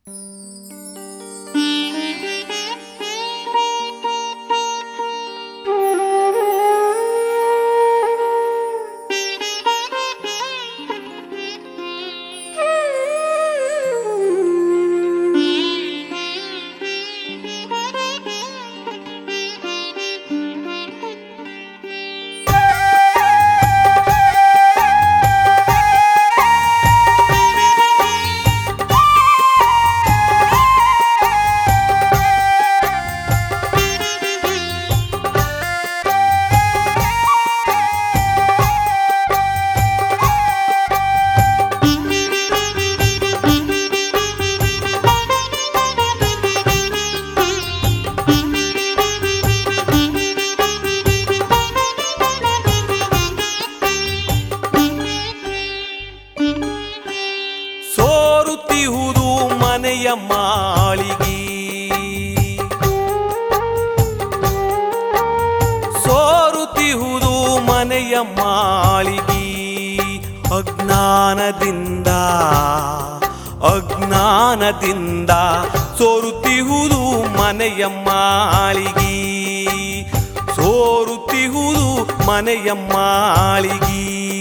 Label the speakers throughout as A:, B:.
A: ಸೋರುತ್ತಿಹುದು ಮನೆಯ ಮಾಳಿಗೆ ಸೋರುತ್ತಿಹುದು ಮನೆಯ ಮಾಳಿಗೆ ಅಜ್ಞಾನದಿಂದ ಅಜ್ಞಾನದಿಂದ ಸೋರುತ್ತಿಹುದು ಮನೆಯ ಮಾಳಿಗೆ ಸೋರುತ್ತಿಹುದು ಮನೆಯ ಮಾಳಿಗೆ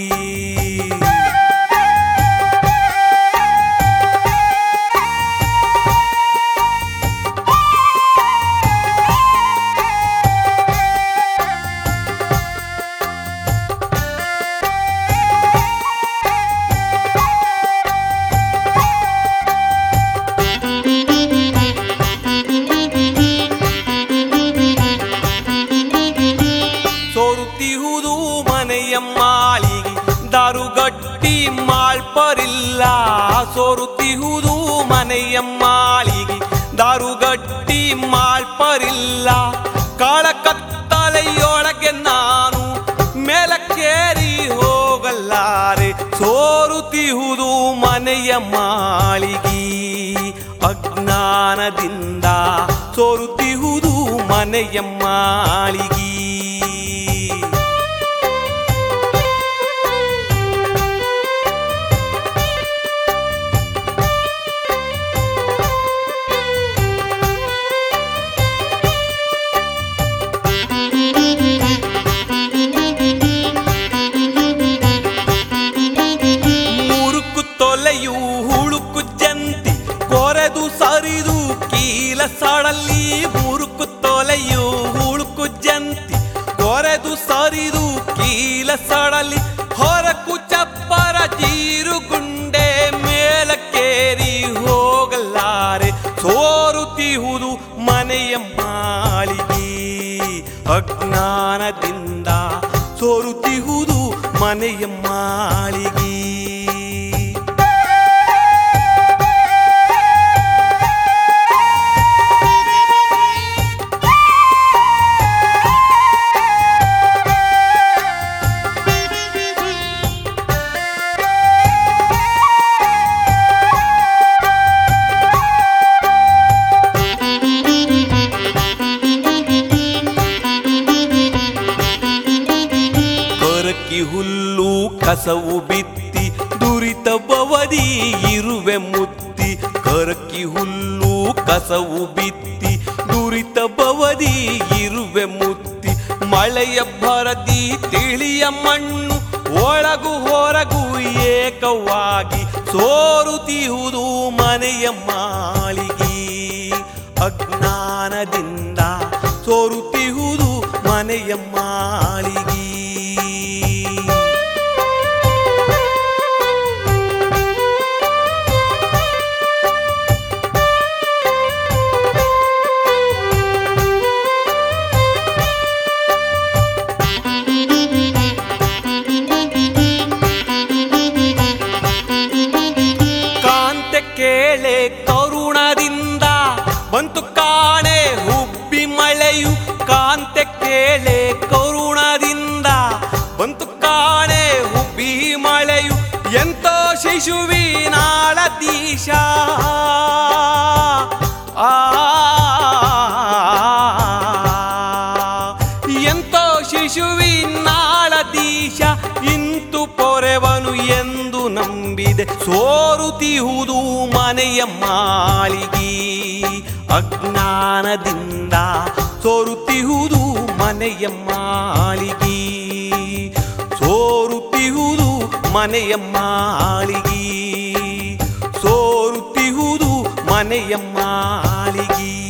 A: ಸೋರುತ್ತಿಹುದು ಮನೆಯ ಮಾಳಿಗೆ ದಾರುಗಟ್ಟಿ ಮಾಳ್ಪರಿಲ್ಲ ಸೋರುತ್ತಿಹುದು ಮನೆಯ ಮಾಳಿಗೆ ದಾರುಗಟ್ಟಿ ಮಾಳ್ಪರಿಲ್ಲ ಕಾಳಕತ್ತಲೆಯೊಳಗೆ ನಾನು ಮೇಲಕ್ಕೇರಿ ಹೋಗಲಾರೆ ಸೋರುತ್ತಿಹುದು ಮನೆಯ ಮಾಳಿಗೆ ಅಜ್ಞಾನದಿಂದ ಸೋರುತ್ತಿಹುದು ಮನೆಯ ಮಾಳಿಗೆ ಮುರುಕು ತೊಲೆಯು ಹುಳುಕು ಜಂತಿ ಕೊರೆದು ಸರಿದು ಕೀಲ ಸಡಲ್ಲಿ ಮುರುಕು ತೊಲೆಯು ಹುಳುಕು ಜಂತಿ ಕೊರೆದು ಸರಿದು ಕೀಲ ಸಡಲಿ ಹೊರಕು ಚಪ್ಪರ ಜೀರುಗುಂಡೆ ಮೇಲಕ್ಕೇರಿ ಹೋಗಲಾರೆ ಸೋರುತ್ತಿಹುದು ಮನೆಯ ಮಾಳಿಗೆ ಅಜ್ಞಾನದಿಂದ ಸೋರುತ್ತಿಹುದು ಮನೆಯ ಮಾಳಿಗೆ ಕೊರಕಿ ಹುಲ್ಲು ಕಸವು ಬಿತ್ತಿ ದುರಿತ ಬವದಿ ಇರುವೆ ಮುತ್ತಿ ಕೊರಕಿ ಹುಲ್ಲು ಕಸವು ಬಿತ್ತಿ ದುರಿತ ಬವದಿ ಇರುವೆ ಮುತ್ತಿ ಮಳೆಯ ಭರದಿ ತಿಳಿಯ ಮಣ್ಣು ಒಳಗು ಹೊರಗು ಏಕವಾಗಿ ಸೋರುತ್ತಿಹುದು ಮನೆಯ ಮಾಳಿಗೆ ಅಜ್ಞಾನದಿಂದ ಸೋರುತ್ತಿಹುದು ಮನೆಯ ಮಾಳಿಗೆ ಕಾಂತೆ ಕೇಳೆ ಕರುಣದಿಂದ ಬಂತು ಕಾಣೆ ಹುಬ್ಬಿ ಮಳೆಯು ಕಾಂತೆ ಕೇಳೆ ಕರುಣದಿಂದ ಬಂತು ಕಾಣೆ ಹುಬ್ಬಿ ಮಳೆಯು ಎಂತೋ ಶಿಶುವಿನಾಳ ದೀಶ ಆ ಎಂತೋ ಶಿಶುವಿನಾಳ ದೀಶ ಇಂತು ಪೊರೆವನು ಎಂದು ನಂಬಿದ ತುಂಬಿದೆ ಸೋರುತಿಹುದು ಮನೆಯ ಮಾಳಿಗಿ ಅಜ್ಞಾನದಿಂದ ಸೋರುತಿಹುದು ಮನೆಯ ಮಾಳಿಗಿ ಸೋರುತಿಹುದು ಮನೆಯ ಮಾಳಿಗಿ ಸೋರುತಿಹುದು ಮನೆಯ ಮಾಳಿಗಿ